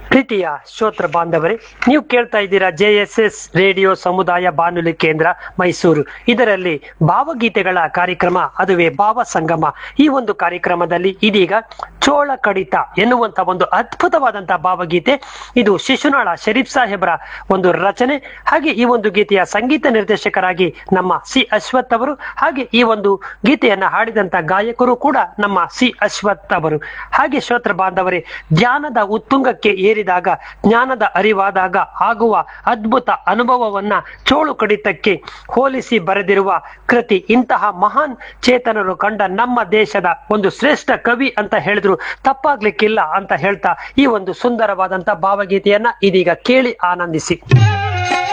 ಪ್ರೀತಿಯ ಶ್ರೋತ್ರ ಬಾಂಧವರೇ ನೀವು ಕೇಳ್ತಾ ಇದ್ದೀರಾ ಜೆ ಎಸ್ ಎಸ್ ರೇಡಿಯೋ ಸಮುದಾಯ ಬಾನುಲಿ ಕೇಂದ್ರ ಮೈಸೂರು ಇದರಲ್ಲಿ ಭಾವಗೀತೆಗಳ ಕಾರ್ಯಕ್ರಮ ಅದುವೇ ಭಾವ ಸಂಗಮ ಈ ಒಂದು ಕಾರ್ಯಕ್ರಮದಲ್ಲಿ ಇದೀಗ ಚೋಳ ಕಡಿತ ಎನ್ನುವಂತ ಒಂದು ಅದ್ಭುತವಾದಂತಹ ಭಾವಗೀತೆ ಇದು ಶಿಶುನಾಳ ಶರೀಫ್ ಸಾಹೇಬ್ರ ಒಂದು ರಚನೆ ಹಾಗೆ ಈ ಒಂದು ಗೀತೆಯ ಸಂಗೀತ ನಿರ್ದೇಶಕರಾಗಿ ನಮ್ಮ ಸಿ ಅಶ್ವಥ್ ಅವರು ಹಾಗೆ ಈ ಒಂದು ಗೀತೆಯನ್ನ ಹಾಡಿದಂತ ಗಾಯಕರು ಕೂಡ ನಮ್ಮ ಸಿ ಅಶ್ವಥ್ ಅವರು ಹಾಗೆ ಶ್ರೋತ್ರ ಬಾಂಧವರೇ ಧ್ಯಾನದ ಉತ್ತುಂಗಕ್ಕೆ ಏರಿದಾಗ ಜ್ಞಾನದ ಅರಿವಾದಾಗ ಆಗುವ ಅದ್ಭುತ ಅನುಭವವನ್ನ ಚೋಳು ಕಡಿತಕ್ಕೆ ಹೋಲಿಸಿ ಬರೆದಿರುವ ಕೃತಿ ಇಂತಹ ಮಹಾನ್ ಚೇತನರು ಕಂಡ ನಮ್ಮ ದೇಶದ ಒಂದು ಶ್ರೇಷ್ಠ ಕವಿ ಅಂತ ಹೇಳಿದ್ರು ತಪ್ಪಾಗ್ಲಿಕ್ಕಿಲ್ಲ ಅಂತ ಹೇಳ್ತಾ ಈ ಒಂದು ಸುಂದರವಾದಂತ ಭಾವಗೀತೆಯನ್ನ ಇದೀಗ ಕೇಳಿ ಆನಂದಿಸಿ